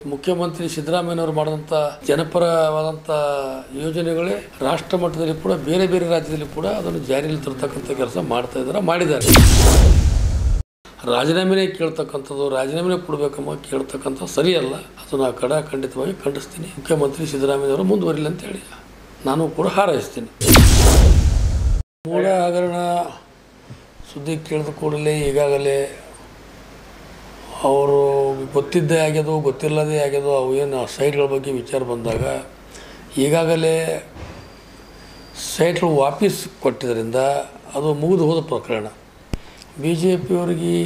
ಮುಖ್ಯಮಂತ್ರಿ ಸಿದ್ದರಾಮಯ್ಯನವರು ಮಾಡಿದಂಥ ಜನಪರವಾದಂಥ ಯೋಜನೆಗಳೇ ರಾಷ್ಟ್ರ ಮಟ್ಟದಲ್ಲಿ ಕೂಡ ಬೇರೆ ಬೇರೆ ರಾಜ್ಯದಲ್ಲಿ ಕೂಡ ಅದನ್ನು ಜಾರಿಯಲ್ಲಿ ತರ್ತಕ್ಕಂಥ ಕೆಲಸ ಮಾಡ್ತಾ ಇದ್ದಾರೆ ಮಾಡಿದ್ದಾರೆ ರಾಜೀನಾಮೆನೇ ಕೇಳ್ತಕ್ಕಂಥದ್ದು ರಾಜೀನಾಮೆನೇ ಕೊಡಬೇಕಮ್ಮ ಕೇಳ್ತಕ್ಕಂಥ ಸರಿಯಲ್ಲ ಅದನ್ನು ಕಡ ಖಂಡಿತವಾಗಿ ಖಂಡಿಸ್ತೀನಿ ಮುಖ್ಯಮಂತ್ರಿ ಸಿದ್ದರಾಮಯ್ಯವರು ಮುಂದುವರಿಲಿ ಅಂತೇಳಿ ನಾನು ಕೂಡ ಹಾರೈಸ್ತೀನಿ ಮೂಢ ಹಗರಣ ಸುದ್ದಿ ಕೇಳಿದ ಕೂಡಲೇ ಈಗಾಗಲೇ ಅವರು ಗೊತ್ತಿದ್ದೇ ಆಗ್ಯದು ಗೊತ್ತಿಲ್ಲದೇ ಆಗ್ಯದು ಅವು ಏನು ಸೈಟ್ಗಳ ಬಗ್ಗೆ ವಿಚಾರ ಬಂದಾಗ ಈಗಾಗಲೇ ಸೈಟ್ಗಳು ವಾಪಸ್ ಕೊಟ್ಟಿದ್ದರಿಂದ ಅದು ಮುಗಿದು ಹೋದ ಪ್ರಕರಣ ಬಿ ಜೆ ಪಿಯವರಿಗೆ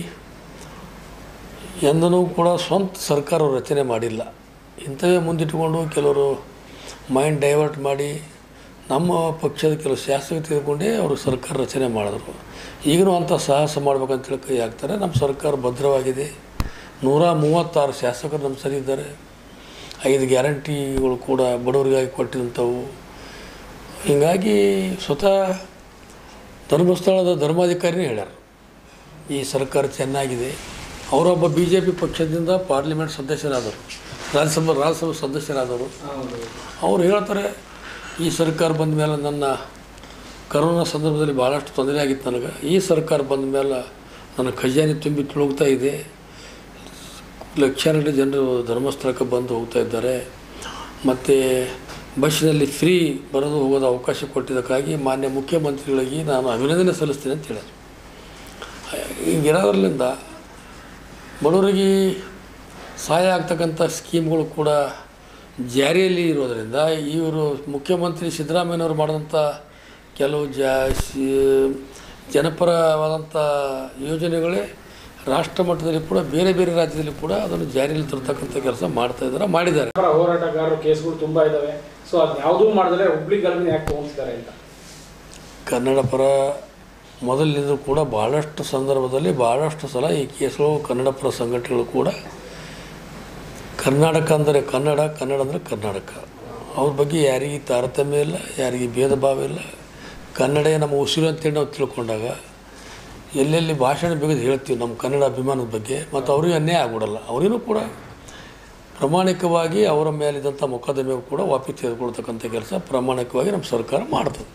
ಎಂದನೂ ಕೂಡ ಸ್ವಂತ ಸರ್ಕಾರ ರಚನೆ ಮಾಡಿಲ್ಲ ಇಂಥವೇ ಮುಂದಿಟ್ಟುಕೊಂಡು ಕೆಲವರು ಮೈಂಡ್ ಡೈವರ್ಟ್ ಮಾಡಿ ನಮ್ಮ ಪಕ್ಷದ ಕೆಲವು ಶಾಸಕ ತೆಗೆದುಕೊಂಡೇ ಅವರು ಸರ್ಕಾರ ರಚನೆ ಮಾಡಿದ್ರು ಈಗಲೂ ಅಂಥ ಸಾಹಸ ಮಾಡ್ಬೇಕಂತೇಳಿ ಕೈ ಹಾಕ್ತಾರೆ ನಮ್ಮ ಸರ್ಕಾರ ಭದ್ರವಾಗಿದೆ ನೂರ ಮೂವತ್ತಾರು ಶಾಸಕರು ನಮ್ಮ ಸರಿ ಇದ್ದಾರೆ ಐದು ಗ್ಯಾರಂಟಿಗಳು ಕೂಡ ಬಡವರಿಗಾಗಿ ಕೊಟ್ಟಿದಂಥವು ಹೀಗಾಗಿ ಸ್ವತಃ ಧರ್ಮಸ್ಥಳದ ಧರ್ಮಾಧಿಕಾರಿನೇ ಹೇಳ್ಯಾರ ಈ ಸರ್ಕಾರ ಚೆನ್ನಾಗಿದೆ ಅವರೊಬ್ಬ ಬಿ ಜೆ ಪಿ ಪಕ್ಷದಿಂದ ಪಾರ್ಲಿಮೆಂಟ್ ಸದಸ್ಯರಾದರು ರಾಜ್ಯಸಭಾ ರಾಜ್ಯಸಭಾ ಸದಸ್ಯರಾದವರು ಅವ್ರು ಹೇಳ್ತಾರೆ ಈ ಸರ್ಕಾರ ಬಂದ ಮೇಲೆ ನನ್ನ ಕರೋನಾ ಸಂದರ್ಭದಲ್ಲಿ ಭಾಳಷ್ಟು ತೊಂದರೆ ಆಗಿತ್ತು ನನಗೆ ಈ ಸರ್ಕಾರ ಬಂದ ಮೇಲೆ ನನ್ನ ಖಜಾನೆ ತುಂಬಿ ತುಳುಗ್ತಾ ಇದೆ ಲಕ್ಷಾಂತರ ಜನರು ಧರ್ಮಸ್ಥಳಕ್ಕೆ ಬಂದು ಹೋಗ್ತಾ ಇದ್ದಾರೆ ಮತ್ತು ಬಸ್ಸಿನಲ್ಲಿ ಫ್ರೀ ಬರೋದು ಹೋಗೋದು ಅವಕಾಶ ಕೊಟ್ಟಿದ್ದಕ್ಕಾಗಿ ಮಾನ್ಯ ಮುಖ್ಯಮಂತ್ರಿಗಳಿಗೆ ನಾನು ಅಭಿನಂದನೆ ಸಲ್ಲಿಸ್ತೀನಿ ಅಂತ ಹೇಳಿದ್ರು ಹೀಗಿರೋದ್ರಲ್ಲಿಂದ ಬಡವರಿಗೆ ಸಹಾಯ ಆಗ್ತಕ್ಕಂಥ ಸ್ಕೀಮ್ಗಳು ಕೂಡ ಜಾರಿಯಲ್ಲಿ ಇರೋದರಿಂದ ಇವರು ಮುಖ್ಯಮಂತ್ರಿ ಸಿದ್ದರಾಮಯ್ಯನವರು ಮಾಡಿದಂಥ ಕೆಲವು ಜಾ ಸಿ- ಜನಪರವಾದಂಥ ಯೋಜನೆಗಳೇ ರಾಷ್ಟ್ರ ಮಟ್ಟದಲ್ಲಿ ಕೂಡ ಬೇರೆ ಬೇರೆ ರಾಜ್ಯದಲ್ಲಿ ಕೂಡ ಅದನ್ನು ಜಾರಿಯಲ್ಲಿ ತರ್ತಕ್ಕಂಥ ಕೆಲಸ ಮಾಡ್ತಾ ಇದ್ದಾರೆ ಮಾಡಿದ್ದಾರೆ ಪರ ಹೋರಾಟಗಾರರ ಕೇಸ್ಗಳು ತುಂಬಾ ಇದಾವೆ ಸೊ ಅದ್ ಯಾವುದೂ ಮಾಡಿದ್ರೆ ಹುಬ್ಳಿ ಗಲ್ಮಿನ ಯಾಕೆ ತಗೊಂತಿದ್ದಾರೆ ಅಂತ ಕನ್ನಡ ಪರ ಮೊದಲಿನಿಂದ ಕೂಡ ಭಾಳಷ್ಟು ಸಂದರ್ಭದಲ್ಲಿ ಭಾಳಷ್ಟು ಸಲ ಈ ಕೇಸ್ಗಳು ಕನ್ನಡ ಪರ ಸಂಘಟನೆಗಳು ಕೂಡ ಕರ್ನಾಟಕ ಅಂದರೆ ಕನ್ನಡ ಕನ್ನಡ ಅಂದರೆ ಕರ್ನಾಟಕ ಅವ್ರ ಬಗ್ಗೆ ಯಾರಿಗೆ ತಾರತಮ್ಯ ಇಲ್ಲ ಯಾರಿಗೆ ಭೇದ ಭಾವ ಇಲ್ಲ ಕನ್ನಡ ನಮ್ಮ ಉಸಿರು ಅಂತೇಳಿ ನಾವು ತಿಳ್ಕೊಂಡಾಗ ಎಲ್ಲೆಲ್ಲಿ ಭಾಷಣ ಬೇಗದು ಹೇಳ್ತೀವಿ ನಮ್ಮ ಕನ್ನಡ ಅಭಿಮಾನದ ಬಗ್ಗೆ ಮತ್ತು ಅವ್ರಿಗೆ ಅನ್ಯಾಯ ಆಗ್ಬಿಡಲ್ಲ ಅವರಿಗೂ ಕೂಡ ಪ್ರಾಮಾಣಿಕವಾಗಿ ಅವರ ಮೇಲಿದ್ದಂಥ ಮೊಕದ್ದಮೆ ಕೂಡ ವಾಪಸ್ ತೆಗೆದುಕೊಳ್ತಕ್ಕಂಥ ಕೆಲಸ ಪ್ರಾಮಾಣಿಕವಾಗಿ ನಮ್ಮ ಸರ್ಕಾರ ಮಾಡ್ತದೆ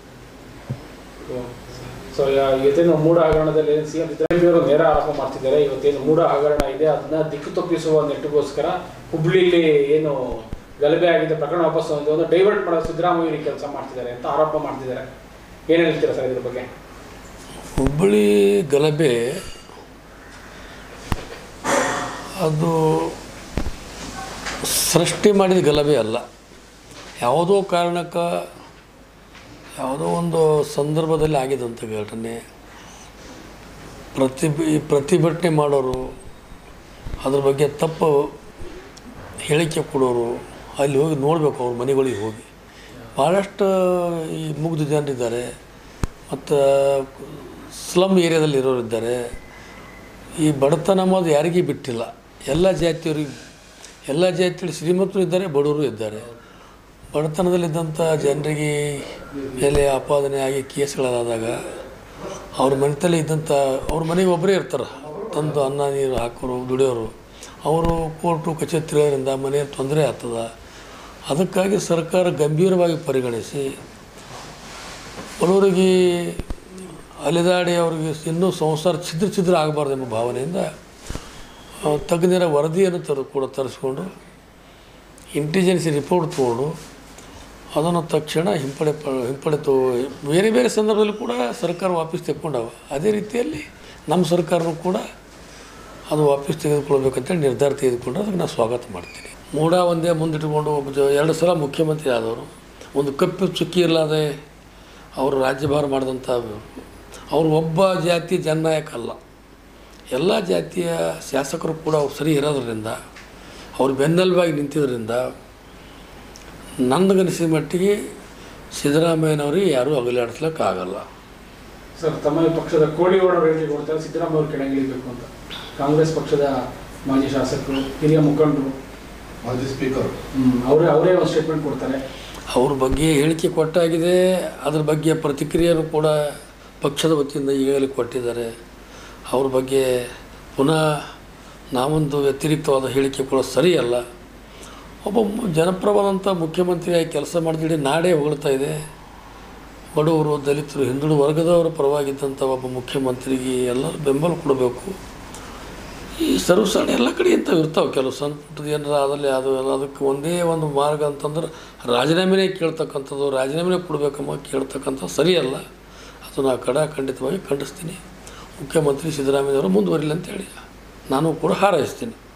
ಸೊ ಇವತ್ತೇನು ಮೂಢ ಹಗರಣದಲ್ಲಿ ಸಿ ಎಂ ಸಿದ್ದರಾಮಯ್ಯವರು ನೇರ ಆರೋಪ ಮಾಡ್ತಿದ್ದಾರೆ ಇವತ್ತೇನು ಮೂಢ ಹಗರಣ ಇದೆ ಅದನ್ನ ದಿಕ್ಕು ತಪ್ಪಿಸುವ ನೆಟ್ಟಿಗೋಸ್ಕರ ಹುಬ್ಳಿಲಿ ಏನು ಗಲಭೆ ಆಗಿದೆ ಪ್ರಕರಣ ವಾಪಸ್ ಒಂದು ಡೈವರ್ಟ್ ಮಾಡೋ ಸಿದ್ದರಾಮಯ್ಯ ಕೆಲಸ ಮಾಡ್ತಿದ್ದಾರೆ ಅಂತ ಆರೋಪ ಮಾಡ್ತಿದ್ದಾರೆ ಏನ್ ಹೇಳ್ತೀರಾ ಸರ್ ಇದ್ರ ಬಗ್ಗೆ ಹುಬ್ಬಳ್ಳಿ ಗಲಭೆ ಅದು ಸೃಷ್ಟಿ ಮಾಡಿದ ಗಲಭೆ ಅಲ್ಲ ಯಾವುದೋ ಕಾರಣಕ್ಕೆ ಯಾವುದೋ ಒಂದು ಸಂದರ್ಭದಲ್ಲಿ ಆಗಿದಂಥ ಘಟನೆ ಪ್ರತಿ ಪ್ರತಿಭಟನೆ ಮಾಡೋರು ಅದ್ರ ಬಗ್ಗೆ ತಪ್ಪು ಹೇಳಿಕೆ ಕೊಡೋರು ಅಲ್ಲಿ ಹೋಗಿ ನೋಡಬೇಕು ಅವ್ರ ಮನೆಗಳಿಗೆ ಹೋಗಿ ಭಾಳಷ್ಟು ಈ ಮುಗ್ಧ ಜನರಿದ್ದಾರೆ ಮತ್ತು ಸ್ಲಮ್ ಏರಿಯಾದಲ್ಲಿ ಇರೋರಿದ್ದಾರೆ ಈ ಬಡತನ ಅನ್ನೋದು ಯಾರಿಗೂ ಬಿಟ್ಟಿಲ್ಲ ಎಲ್ಲ ಜಾತಿಯವ್ರಿಗೆ ಎಲ್ಲ ಜಾತಿಯಲ್ಲಿ ಶ್ರೀಮಂತರು ಇದ್ದಾರೆ ಬಡವರು ಇದ್ದಾರೆ ಬಡತನದಲ್ಲಿದ್ದಂಥ ಜನರಿಗೆ ಮೇಲೆ ಆಪಾದನೆ ಆಗಿ ಕೇಸ್ಗಳಾದಾಗ ಅವ್ರ ಮನೆತಲ್ಲಿ ಇದ್ದಂಥ ಅವ್ರ ಮನೆಗೆ ಒಬ್ಬರೇ ಇರ್ತಾರೆ ತಂದು ಅನ್ನ ನೀರು ಹಾಕೋರು ದುಡಿಯೋರು ಅವರು ಕೋರ್ಟು ಕಚೇರಿ ತಿರುಗೋದ್ರಿಂದ ಮನೆಯಲ್ಲಿ ತೊಂದರೆ ಆಗ್ತದ ಅದಕ್ಕಾಗಿ ಸರ್ಕಾರ ಗಂಭೀರವಾಗಿ ಪರಿಗಣಿಸಿ ಬಡವರಿಗೆ ಅಲೆದಾಡಿ ಅವ್ರಿಗೆ ಇನ್ನೂ ಸಂಸಾರ ಛಿದ್ರ ಛಿದ್ರ ಆಗಬಾರ್ದು ಎಂಬ ಭಾವನೆಯಿಂದ ಆ, ತಜ್ಞರ ವರದಿಯನ್ನು ತರ ಕೂಡ ತರಿಸ್ಕೊಂಡು ಇಂಟೆಲಿಜೆನ್ಸಿ ರಿಪೋರ್ಟ್ ತೊಗೊಂಡು ಅದನ್ನು ತಕ್ಷಣ ಹಿಂಪಡೆ ಪ ಹಿಂಪಡೆ ತೊ ಬೇರೆ ಬೇರೆ ಸಂದರ್ಭದಲ್ಲಿ ಕೂಡ ಸರ್ಕಾರ ವಾಪಸ್ ತೆಕ್ಕೊಂಡವ ಅದೇ ರೀತಿಯಲ್ಲಿ ನಮ್ಮ ಸರ್ಕಾರನೂ ಕೂಡ ಅದು ವಾಪಸ್ ತೆಗೆದುಕೊಳ್ಬೇಕಂತೇಳಿ ನಿರ್ಧಾರ ತೆಗೆದುಕೊಂಡ್ರೆ ಅದಕ್ಕೆ ನಾನು ಸ್ವಾಗತ ಮಾಡ್ತೀನಿ ಮೂಡ ಒಂದೇ ಮುಂದಿಟ್ಟುಕೊಂಡು ಒಬ್ಬ ಜ ಎರಡು ಸಲ ಮುಖ್ಯಮಂತ್ರಿ ಆದವರು ಒಂದು ಕಪ್ಪು ಚುಕ್ಕಿ ಇಲ್ಲದೆ ಅವರು ರಾಜ್ಯಭಾರ ಮಾಡಿದಂಥ ಅವರು ಒಬ್ಬ ಜಾತಿ ಜನನಾಯಕ ಅಲ್ಲ ಎಲ್ಲ ಜಾತಿಯ ಶಾಸಕರು ಕೂಡ ಅವ್ರು ಸರಿ ಇರೋದ್ರಿಂದ ಅವ್ರು ಬೆನ್ನೆಲುಬಾಗಿ ನಿಂತಿದ್ದರಿಂದ ನನಗನಿಸಿದ ಮಟ್ಟಿಗೆ ಸಿದ್ದರಾಮಯ್ಯನವ್ರಿಗೆ ಯಾರೂ ಅಗಲಾಡಿಸ್ಲಿಕ್ಕಾಗಲ್ಲ ಸರ್ ತಮ್ಮ ಪಕ್ಷದ ಕೋಳಿಗೌಡ ಹೇಳಿಕೆ ಕೊಡ್ತಾರೆ ಸಿದ್ದರಾಮಯ್ಯ ಅವರು ಕೆಳಗಿಳಿಬೇಕು ಅಂತ ಕಾಂಗ್ರೆಸ್ ಪಕ್ಷದ ಮಾಜಿ ಶಾಸಕರು ಹಿರಿಯ ಮುಖಂಡರು ಮಾಜಿ ಸ್ಪೀಕರ್ ಹ್ಮ್, ಅವರೇ ಅವರೇ ಒಂದು ಸ್ಟೇಟ್ಮೆಂಟ್ ಕೊಡ್ತಾರೆ ಅವ್ರ ಬಗ್ಗೆ ಹೇಳಿಕೆ ಕೊಟ್ಟಾಗಿದೆ ಅದ್ರ ಬಗ್ಗೆ ಪ್ರತಿಕ್ರಿಯೆಯನ್ನು ಕೂಡ ಪಕ್ಷದ ವತಿಯಿಂದ ಈಗಾಗಲೇ ಕೊಟ್ಟಿದ್ದಾರೆ ಅವ್ರ ಬಗ್ಗೆ ಪುನಃ ನಾವೊಂದು ವ್ಯತಿರಿಕ್ತವಾದ ಹೇಳಿಕೆ ಕೊಡೋದು ಸರಿಯಲ್ಲ ಒಬ್ಬ ಮು- ಜನಪ್ರಭಾವಂಥ ಮುಖ್ಯಮಂತ್ರಿಯಾಗಿ ಕೆಲಸ ಮಾಡಿದಿಡಿ ನಾಡೇ ಹೊಗಳ್ತಾ ಇದೆ ಬಡವರು ದಲಿತರು ಹಿಂದುಳಿದ ವರ್ಗದವರ ಪರವಾಗಿದ್ದಂಥ ಒಬ್ಬ ಮುಖ್ಯಮಂತ್ರಿಗೆ ಎಲ್ಲರೂ ಬೆಂಬಲ ಕೊಡಬೇಕು ಈ ಸರ್ವಸಾಧಾರಣ ಎಲ್ಲ ಕಡೆ ಇಂಥವು ಇರ್ತಾವೆ ಕೆಲವು ಸಣ್ಣ ಪುಟ್ಟದ ಏನಾರ ಆದಲ್ಲಿ ಅದು ಅದಕ್ಕೆ ಒಂದೇ ಒಂದು ಮಾರ್ಗ ಅಂತಂದ್ರೆ ರಾಜೀನಾಮೆನೇ ಕೇಳ್ತಕ್ಕಂಥದ್ದು ರಾಜೀನಾಮೆನೇ ಕೊಡಬೇಕಮ್ಮ ಕೇಳ್ತಕ್ಕಂಥದ್ದು ಸರಿಯಲ್ಲ ಅದು ನಾನು ಕಡ ಖಂಡಿತವಾಗಿ ಖಂಡಿಸ್ತೀನಿ ಮುಖ್ಯಮಂತ್ರಿ ಸಿದ್ದರಾಮಯ್ಯವರು ಮುಂದುವರಿಲಿ ಅಂತೇಳಿ ನಾನು ಕೂಡ ಹಾರೈಸ್ತೀನಿ